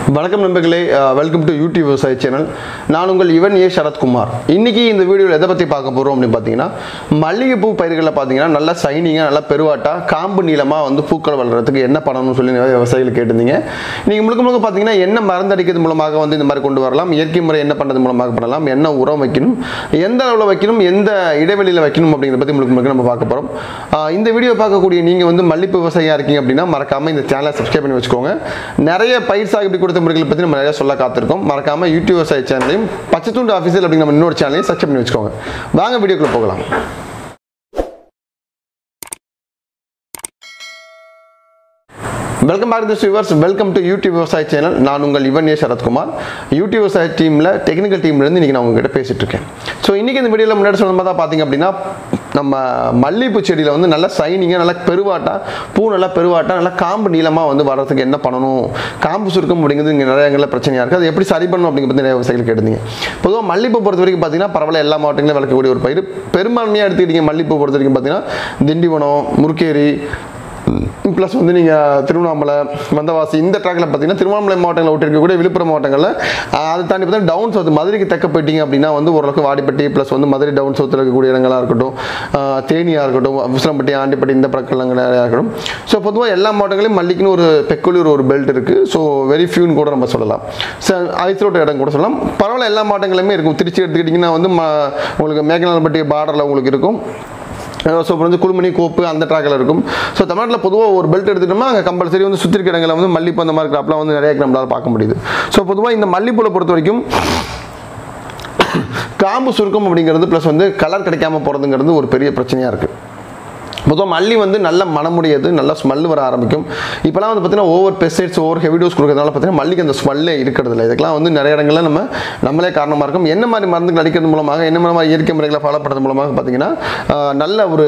வணக்கம் நண்பர்களே welcome to YouTube விவசாய சேனல் நான் உங்கள் இவன் ஏ சரத்குமார் இன்னைக்கு இந்த வீடியோவில் எதை பற்றி பார்க்க போகிறோம் அப்படின்னு பார்த்தீங்கன்னா மல்லிகைப்பூ பயிர்களில் பார்த்தீங்கன்னா நல்லா சைனிங்காக நல்லா பெருவாட்டா காம்பு நீளமாக வந்து பூக்கள் வளர்கிறதுக்கு என்ன பண்ணணும்னு சொல்லி நிறைய விவசாயிகள் கேட்டிருந்தீங்க நீங்கள் முழுக்க முழுக்க பார்த்தீங்கன்னா என்ன மருந்து அடிக்கிறது மூலமாக வந்து இந்த மாதிரி கொண்டு வரலாம் இயற்கை முறை என்ன பண்ணுறது மூலமாக பண்ணலாம் என்ன உரம் வைக்கணும் எந்த அளவில் வைக்கணும் எந்த இடைவெளியில் வைக்கணும் அப்படிங்கிறத பற்றி முழுக்க முழுக்க நம்ம பார்க்க போகிறோம் இந்த வீடியோ பார்க்கக்கூடிய நீங்கள் வந்து மல்லிப்பூ விவசாயியாக இருக்கீங்க அப்படின்னா மறக்காமல் இந்த சேனலை சப்ஸ்கிரைப் பண்ணி வச்சுக்கோங்க நிறைய பயிர் சாகுபடி கொடுத்த முறைகளை பற்றி நம்ம நிறைய சொல்ல காத்திருக்கோம் மறக்காம யூடியூப் விவசாய சேனலையும் பச்சைத்துண்டு ஆஃபீஸில் அப்படிங்கிற நம்ம இன்னொரு சேனலையும் சப்ஸ்கிரைப் பண்ணி வச்சுக்கோங்க வாங்க வீடியோக்குள்ள போகலாம் welcome back to viewers welcome to YouTube விவசாய சேனல் நான் உங்கள் இவன் ஏ சரத்குமார் யூடியூப் விவசாய டீமில் டெக்னிக்கல் டீம்லேருந்து இன்றைக்கி நான் உங்ககிட்ட பேசிட்டு இருக்கேன் ஸோ இன்றைக்கி இந்த வீடியோவில் முன்னாடி சொன்ன மாதிரி தான் பார்த்தீங்க அப்படின்னா நம்ம மல்லிகைப்பூ செடியில் வந்து நல்லா சைனிங்காக நல்லா பெருவாட்டா பூ நல்லா பெருவாட்டா நல்லா காம்பு நீளமாக வந்து வர்றதுக்கு என்ன பண்ணணும் காம்பு சுருக்கம் அப்படிங்கிறது இங்கே நிறைய இடங்களில் பிரச்சனையாக இருக்குது அது எப்படி சரி பண்ணணும் அப்படிங்கிற பற்றி நிறைய விவசாயிகள் கேட்டிருந்தீங்க பொதுவாக மல்லிகைப்பூ பொறுத்த வரைக்கும் பார்த்தீங்கன்னா பரவாயில்ல எல்லா மாவட்டங்களிலும் வளர்க்கக்கூடிய ஒரு பயிர் பெரும்பான்மையாக எடுத்துக்கிட்டீங்க மல்லிகைப்பூ பொறுத்த வரைக்கும் பார்த்தீங்கன்னா திண்டிவனம் முருக்கேரி ப்ளஸ் வந்து நீங்கள் திருவண்ணாமலை வந்தவாசி இந்த ட்ராக்கில் பார்த்தீங்கன்னா திருவண்ணாமலை மாவட்டங்களில் விட்டுருக்கக்கூடிய விழுப்புரம் மாவட்டங்களில் ஆஹ், அதை தாண்டி பார்த்தீங்கன்னா டவுன் சவுத் மதுரைக்கு தெக்க போயிட்டீங்க அப்படின்னா வந்து ஓரளவுக்கு வாடிப்பட்டி ப்ளஸ் வந்து மதுரை டவுன் சவுத்தில் இருக்கக்கூடிய இடங்களாக இருக்கட்டும் ஆஹ், தேனியாக இருக்கட்டும் விசிலம்பட்டி ஆண்டிப்பட்டி இந்த பக்கங்கள் நிறையா இருக்கட்டும் ஸோ பொதுவாக எல்லா மாவட்டங்களையும் மல்லிக்குன்னு ஒரு பெக்குலியர் ஒரு பெல்ட் இருக்குது ஸோ வெரி ஃபியூன்னு கூட நம்ம சொல்லலாம் ஸோ ஐசோலேட் இடம் கூட சொல்லலாம் பரவாயில்ல எல்லா மாவட்டங்களுமே இருக்கும் திருச்சி எடுத்துக்கிட்டிங்கன்னா வந்து ம உங்களுக்கு மேகநாள்பட்டி பார்டரில் உங்களுக்கு இருக்கும் ஸோ அப்புறம் வந்து குழுமணி கோப்பு அந்த ட்ராக்கில் இருக்கும் ஸோ தமிழ்நாட்டில் பொதுவாக ஒரு பெல்ட் எடுத்துட்டோம்னா அங்கே கம்பல்சரி வந்து சுற்றி இருக்க இடங்களில் வந்து மல்லிப்பூ அந்த மாதிரி கிராப்லாம் வந்து நிறைய நம்மளால் பார்க்க முடியுது ஸோ பொதுவாக இந்த மல்லிப்பூலை பொறுத்த வரைக்கும் காம்பு சுருக்கம் அப்படிங்கிறது ப்ளஸ் வந்து கலர் கிடைக்காம போகிறதுங்கிறது ஒரு பெரிய பிரச்சனையாக இருக்குது பொதுவாக மல்லி வந்து நல்ல மனமுடையது நல்ல ஸ்மெல் வர ஆரம்பிக்கும் இப்போலாம் வந்து பார்த்தீங்கன்னா over pesticides over heavy dose கொடுக்கறதுனால பார்த்தீங்கன்னா மல்லிக்கு அந்த ஸ்மெல்லே இருக்கிறது இல்லை இதுக்கெல்லாம் வந்து நிறைய இடங்களில் நம்ம நம்மளே காரணமாக இருக்கும் என்ன மாதிரி மருந்துகள் அடிக்கிறது மூலமாக என்ன மாதிரி இயற்கை முறைகளை ஃபாலோ பண்ணுறது மூலமாக பார்த்தீங்கன்னா ஆஹ், நல்ல ஒரு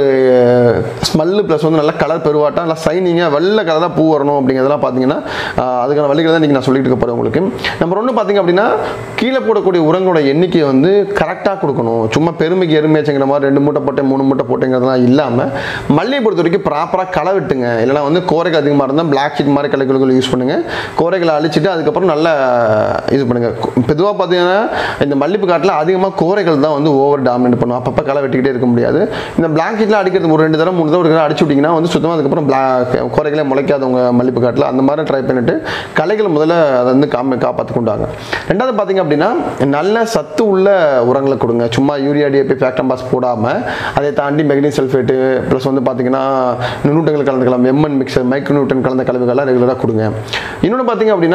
ஸ்மெல்லு ப்ளஸ் வந்து நல்ல கலர் பெருவாட்டம் நல்லா சைனிங்காக வெள்ளை கலராக பூ வரணும் அப்படிங்கிறதெல்லாம் பார்த்தீங்கன்னா ஆஹ், அதுக்கான வழிகளை தான் இன்றைக்கி நான் சொல்லிட்டு இருக்க போகிறேன் உங்களுக்கு நம்பர் ஒன்று பார்த்தீங்க அப்படின்னா கீழே போடக்கூடிய உரங்களோட எண்ணிக்கையை வந்து கரெக்டாக கொடுக்கணும் சும்மா பெருமைக்கு எருமையாச்சுங்கிற மாதிரி ரெண்டு மூட்டை போட்டேன் மூணு மூட்டை போட்டேங்கிறதுலாம் இல்லாமல் மல்லியை பொறுத்த வரைக்கும் ப்ராப்பராக களை விட்டுங்க இல்லைனா வந்து கோரைகள் அதிகமாக இருந்தால் பிளாக் ஷீட் மாதிரி கலைக்குழுக்கள் யூஸ் பண்ணுங்கள் கோரைகளை அழிச்சிட்டு அதுக்கப்புறம் நல்லா இது பண்ணுங்கள் பொதுவாக பார்த்தீங்கன்னா இந்த மல்லிப்பூ காட்டில் அதிகமாக கோரைகள் தான் வந்து ஓவர் டாமினேட் பண்ணும் அப்பப்போ களை வெட்டிக்கிட்டே இருக்க முடியாது இந்த பிளாக் ஷீட்டில் அடிக்கிறது ஒரு ரெண்டு தடவை மூணு தடவை ஒரு தடவை அடிச்சு விட்டிங்கன்னா வந்து சுத்தமாக அதுக்கப்புறம் பிளாக் கோரைகளே முளைக்காதவங்க மல்லிப்பூ காட்டில் அந்த மாதிரி ட்ரை பண்ணிட்டு களைகள் முதல்ல அதை வந்து காம காப்பாற்றி கொண்டாங்க ரெண்டாவது பார்த்தீங்க அப்படின்னா நல்ல சத்து உள்ள உரங்களை கொடுங்க சும்மா யூரியா டிஏபி ஃபேக்டம்பாஸ் போடாமல் அதை தாண்டி மெக்னீசியம் சல்ஃபேட்டு ப்ளஸ் வந்து பார்த்தீங்கன்னா நுண்ணூட்டங்கள் கலந்துக்கலாம் எம்என் மிக்சர் மைக்ரோ நியூட்டன் கலந்த கலவைகள்லாம் ரெகுலராக கொடுங்க இன்னொன்று பார்த்தீங்க அப்படின்னா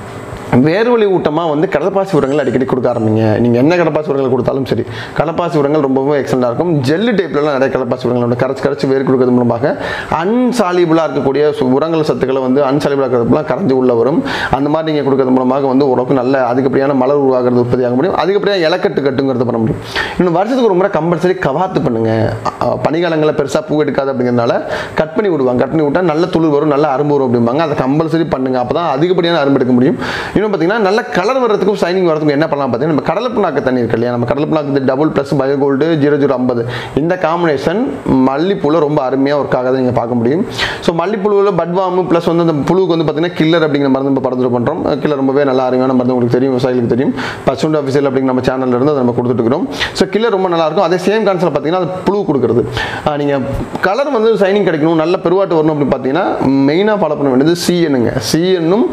வேர்வழி ஊட்டமாக வந்து கடற்பாசி உரங்கள் அடிக்கடி கொடுக்க ஆரம்பிங்க நீங்கள் என்ன கடற்பாசி உரங்கள் கொடுத்தாலும் சரி கடற்பாசி உரங்கள் ரொம்பவும் எக்ஸலண்டாக இருக்கும் ஜெல்லு டைப்லலாம் நிறைய கடற்பாசி உரங்கள் உண்டு கரைச்சி கரைச்சி வேர் கொடுக்கறது மூலமாக அன்சாலிபிளாக இருக்கக்கூடிய சு- உரங்கள் சத்துக்களை வந்து அன்சாலிபிளாக இருக்கிறதுலாம் கரைஞ்சி உள்ள வரும் அந்த மாதிரி நீங்கள் கொடுக்கறது மூலமாக வந்து ஓரளவுக்கு நல்ல அதிகப்படியான மலர் உருவாகிறது உற்பத்தி ஆக முடியும் அதிகப்படியான இலக்கட்டு கட்டுங்கிறது பண்ண முடியும் இன்னும் வருஷத்துக்கு ஒரு முறை கம்பல்சரி கவாத்து பண்ணுங்க அஹ் பனிக்காலங்களில் பெருசாக பூ எடுக்காது அப்படிங்கிறதுனால கட் பண்ணி விடுவாங்க கட் பண்ணி விட்டால் நல்ல துளிர் வரும் நல்ல அரும்பு வரும் அப்படிம்பாங்க அதை கம்பல்சரி பண்ணுங்க அப்போ தான் அதிகப்படியான அரும்பு எடுக்க முடியும் இன்னும் பார்த்தீங்கன்னா நல்ல கலர் வர்றதுக்கும் ஷைனிங் வரதுக்கும் என்ன பண்ணலாம் பார்த்தீங்கன்னா நம்ம கடலை புண்ணாக்கு தண்ணி இருக்கு இல்லையா நம்ம கடலை புண்ணாக்கு double plus bio gold zero zero ஐம்பது இந்த காம்பினேஷன் மல்லிப்பூவில் ரொம்ப அருமையாக ஒர்க் ஆகாத நீங்கள் பார்க்க முடியும் ஸோ மல்லிப்பூவில் பட்வாமு ப்ளஸ் வந்து அந்த புழுவுக்கு வந்து பார்த்தீங்கன்னா கில்லர் அப்படிங்கிற மருந்து நம்ம பரிந்துரை பண்ணுறோம் கில்லர் ரொம்பவே நல்ல அருமையான மருந்து உங்களுக்கு தெரியும் விவசாயிகளுக்கு தெரியும் பசுண்டு ஆஃபீஸில் அப்படிங்கிற நம்ம சேனல்ல இருந்து அதை நம்ம கொடுத்துட்டு இருக்கிறோம் ஸோ கில்லர் ரொம்ப நல்லா இருக்கும் அதே சேம் கான்செப்ட் பார்த்தீங்கன்னா அது புழு கொடுக்குறது நீங்கள் கலர் வந்து ஷைனிங் கிடைக்கணும் நல்ல பெருவாட்டு வரணும் அப்படின்னு பார்த்தீங்கன்னா மெயினாக ஃபாலோ பண்ண வேண்டியது சிஎன்னுங்க சிஎன்னும்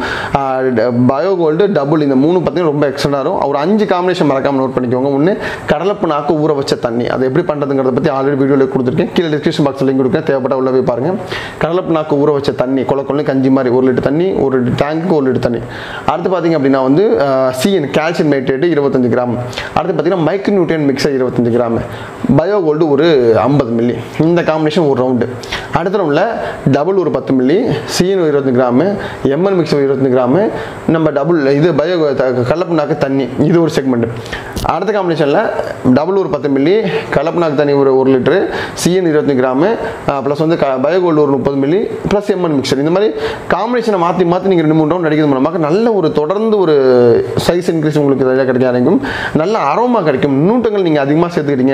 பயோ கோல்டு டபுள் இந்த மூணு பார்த்தீங்கன்னா ரொம்ப எக்ஸலண்டாக இருக்கும் ஒரு அஞ்சு காம்பினேஷன் மறக்காம நோட் பண்ணிக்கோங்க ஒன்று கடலப்பு நாக்கு ஊற வச்ச தண்ணி அது எப்படி பண்ணுறதுங்கிறத பற்றி ஆல்ரெடி வீடியோவில் கொடுத்துருக்கேன் கீழே டிஸ்கிரிப்ஷன் பாக்ஸ் லிங்க் கொடுக்கேன் தேவைப்பட்ட உள்ள போய் பாருங்க கடலப்பு நாக்கு ஊற வச்ச தண்ணி கொல கொள்ள கஞ்சி மாதிரி ஒரு லிட்டர் தண்ணி ஒரு டேங்க்கு ஒரு லிட்டர் தண்ணி அடுத்து பார்த்தீங்க அப்படின்னா வந்து சிஎன் கால்சியம் நைட்ரேட் இருபத்தஞ்சு கிராம் அடுத்து பார்த்தீங்கன்னா மைக்ரோ நியூட்ரியன் மிக்சர் இருபத்தஞ்சு கிராம் பயோ கோல்டு ஒரு ஐம்பது மில்லி இந்த காம்பினேஷன் ஒரு ரவுண்டு அடுத்த ரவுண்டில் டபுள் ஒரு பத்து மில்லி சிஎன் இருபத்தஞ்சு கிராமு எம்என் மிக்சர் இருபத்தஞ்சு கிராமு நம்ம டபுள் இது பயோ கடலப்புனாக்கு தண்ணி இது ஒரு செக்மெண்ட் அடுத்த காம்பினேஷனில் டபுள் ஒரு பத்து மில்லி கடலப்புனாக்கு தண்ணி ஒரு ஒரு லிட்டரு சிஎன் இருபத்தஞ்சு கிராமு ப்ளஸ் வந்து பயோ கோல்டு ஒரு முப்பது மில்லி ப்ளஸ் எம்என் மிக்சர் இந்த மாதிரி காம்பினேஷனை மாற்றி மாற்றி நீங்கள் ரெண்டு மூணு ரவுண்ட் அடிக்கிறது மூலமாக நல்ல ஒரு தொடர்ந்து ஒரு சைஸ் இன்க்ரீஸ் உங்களுக்கு நிறைய கிடைக்க ஆரம்பிக்கும் நல்ல அரோமா கிடைக்கும் நூட்டங்கள் நீங்கள் அதிகமாக சேர்த்துக்கிட்டீங்க கீழே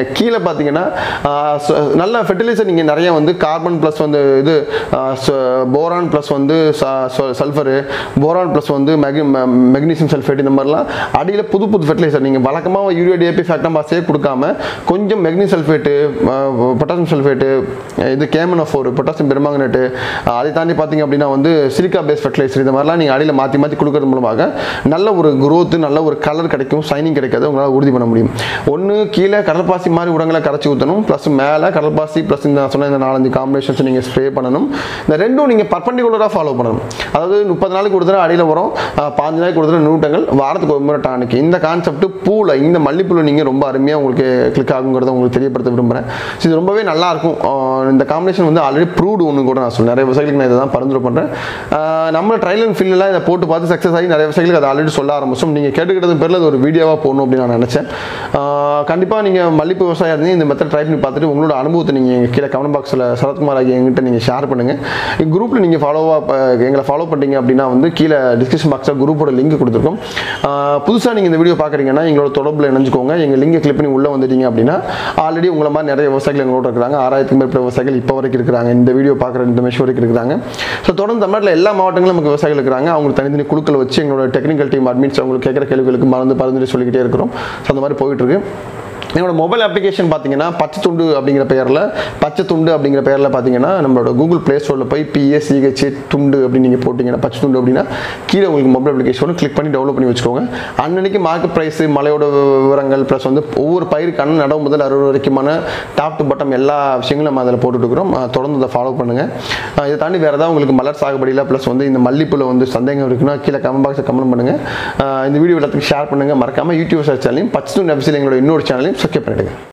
பார்த்தீங்கன்னா ஆஹ், ச- நல்ல ஃபெர்டிலைசர் நீங்கள் நிறைய வந்து கார்பன் ப்ளஸ் வந்து இது போரான் ப்ளஸ் வந்து சல்ஃபரு போரான் ப்ளஸ் வந்து மெக்னீசியம் சல்ஃபேட் இந்த மாதிரிலாம் அடியில் புது புது ஃபெர்டிலைசர் நீங்கள் வழக்கமாக யூரியா டிஏபி ஃபேக்டம்பாஸே கொடுக்காம கொஞ்சம் மெக்னீசியம் சல்ஃபேட்டு பொட்டாசியம் சல்ஃபேட்டு இது கேமனோஃபோர் பொட்டாசியம் பெருமாங்கனேட்டு அதை தாண்டி பார்த்தீங்க அப்படின்னா வந்து சிலிக்கா பேஸ் ஃபெர்டிலைசர் இந்த மாதிரிலாம் நீங்கள் அடியில் மாற்றி மாற்றி கொடுக்கறது மூலமாக நல்ல ஒரு growth நல்ல ஒரு கலர் கிடைக்கும் ஷைனிங் கிடைக்காது உங்களால் உறுதி பண்ண முடியும் ஒன்று கீழே கடல்பாசி மாதிரி உரங்களை கரைச்சி ஊற்றணும் ப்ளஸ் மேலே கடல்பாசி ப்ளஸ் இந்த நான் சொன்ன இந்த நாலஞ்சு காம்பினேஷன்ஸ் நீங்கள் ஸ்ப்ரே பண்ணணும் இந்த ரெண்டும் நீங்கள் பர்பண்டிகுலராக ஃபாலோ பண்ணணும் அதாவது முப்பது நாளைக்கு ஒரு தடவை அடியில் வரும் அஹ், பாஞ்சு நாளைக்கு ஒரு தடவை நூட்டங்கள் வாரத்துக்கு ஒரு முறை டானிக்கு இந்த கான்செப்ட் பூவில் இந்த மல்லிப்பூவில் நீங்கள் ரொம்ப அருமையாக உங்களுக்கு கிளிக் ஆகுங்கிறத உங்களுக்கு தெரியப்படுத்த விரும்புகிறேன் ஸோ இது ரொம்பவே நல்லா இருக்கும் அஹ், இந்த காம்பினேஷன் வந்து ஆல்ரெடி ப்ரூவ்டு ஒன்று கூட நான் சொல்லுவேன் நிறைய விவசாயிகளுக்கு நான் இதை தான் பரிந்துரை பண்ணுறேன் நம்ம ட்ரையல் அண்ட் ஃபீல்டெலாம் இதை போட்டு பார்த்து சக்ஸஸ் ஆகி நிறைய விவசாயிகளுக்கு அதை ஆல்ரெடி சொல்ல ஆரம்பிச்சோம் நீங்கள் கேட்டுக்கிட்டது பேரில் அது ஒரு வீடியோவாக போடணும் அப்படின்னு நான் நினச்சேன் கண்டிப்பாக நீங்கள் மல்லிப்பூ விவசாயம் இருந்தீங்க இந்த மெத்தட் ட்ரை பண்ணி பார்த்துட்டு உங்களோட அனுபவத்தை நீங்கள் கீழே கமெண்ட் பாக்ஸில் சரத்குமார் ஆகிய எங்கிட்ட நீங்கள் ஷேர் பண்ணுங்கள் குரூப்பில் நீங்கள் ஃபாலோவாக எங்களை ஃபாலோ பண்ணிட்டீங்க அப்படின்னா வந்து கீழே டிஸ்கிரிப்ஷன் பாக்ஸில் குரூப்போட லிங்க் கொடுத்துருக்கோம் புதுசாக நீங்கள் இந்த வீடியோ பார்க்குறீங்கன்னா எங்களோட தொடர்பில் இணைஞ்சுக்கோங்க எங்கள் லிங்கை கிளிக் பண்ணி உள்ளே வந்துட்டீங்க அப்படின்னா ஆல்ரெடி உங்களை மாதிரி நிறைய விவசாயிகள் எங்களோட இருக்கிறாங்க ஆறாயிரத்துக்கு மேற்பட்ட விவசாயிகள் இப்போ வரைக்கும் இருக்கிறாங்க இந்த வீடியோ பார்க்குற இந்த நிமிஷம் வரைக்கும் இருக்கிறாங்க ஸோ தொடர்ந்து தமிழ்நாட்டில் எல்லா மாவட்டங்களும் நமக்கு விவசாயிகள் இருக்கிறாங்க அவங்களுக்கு தனித்தனி குழுக்களை வச்சு எங்களோட டெக்னிக்கல் டீம் அட்மின்ஸ் அவங்களுக்கு கேட்குற கேள்விகளுக்கு மறந்து பரிந்துரை சொல்லிக்கிட்டே இருக்கிறோம் ஸோ அந்த மாதிரி போயிட்டு இருக்கு என்னோட மொபைல் அப்ளிகேஷன் பார்த்தீங்கன்னா பச்சை துண்டு அப்படிங்கிற பெயரில் பச்சை துண்டு அப்படிங்கிற பெயரில் பார்த்தீங்கன்னா நம்மளோட கூகுள் ப்ளே ஸ்டோரில் போய் பிஎஸ்சிஹெச் துண்டு அப்படின்னு நீங்கள் போட்டிங்கன்னா பச்சை துண்டு அப்படின்னா கீழே உங்களுக்கு மொபைல் அப்ளிகேஷன் கிளிக் பண்ணி டெவலப் பண்ணி வச்சுக்கோங்க அன்னன்னைக்கு மார்க்கெட் ப்ரைஸ் மலையோட விவரங்கள் ப்ளஸ் வந்து ஒவ்வொரு பயிருக்கான நடவு முதல் அறுபது வரைக்குமான டாப் டு பட்டம் எல்லா விஷயங்களும் நம்ம அதில் போட்டுட்டு இருக்கிறோம் அஹ் தொடர்ந்து அதை ஃபாலோ பண்ணுங்கள் அஹ் இதை தாண்டி வேறு ஏதாவது உங்களுக்கு மலர் சாகுபடியில் ப்ளஸ் வந்து இந்த மல்லிப்பூவில் வந்து சந்தேகம் இருக்குன்னா கீழே கமெண்ட் பாக்ஸில் கமெண்ட் பண்ணுங்கள் அஹ் இந்த வீடியோ எல்லாத்துக்கும் ஷேர் பண்ணுங்கள் மறக்காமல் யூடியூப் சேனலையும் பச்சை துண்டு அபிசியல் எங்களோட இன்னொரு சேனலையும் சப்ஸ்கிரைப் பண்ணிடுங்க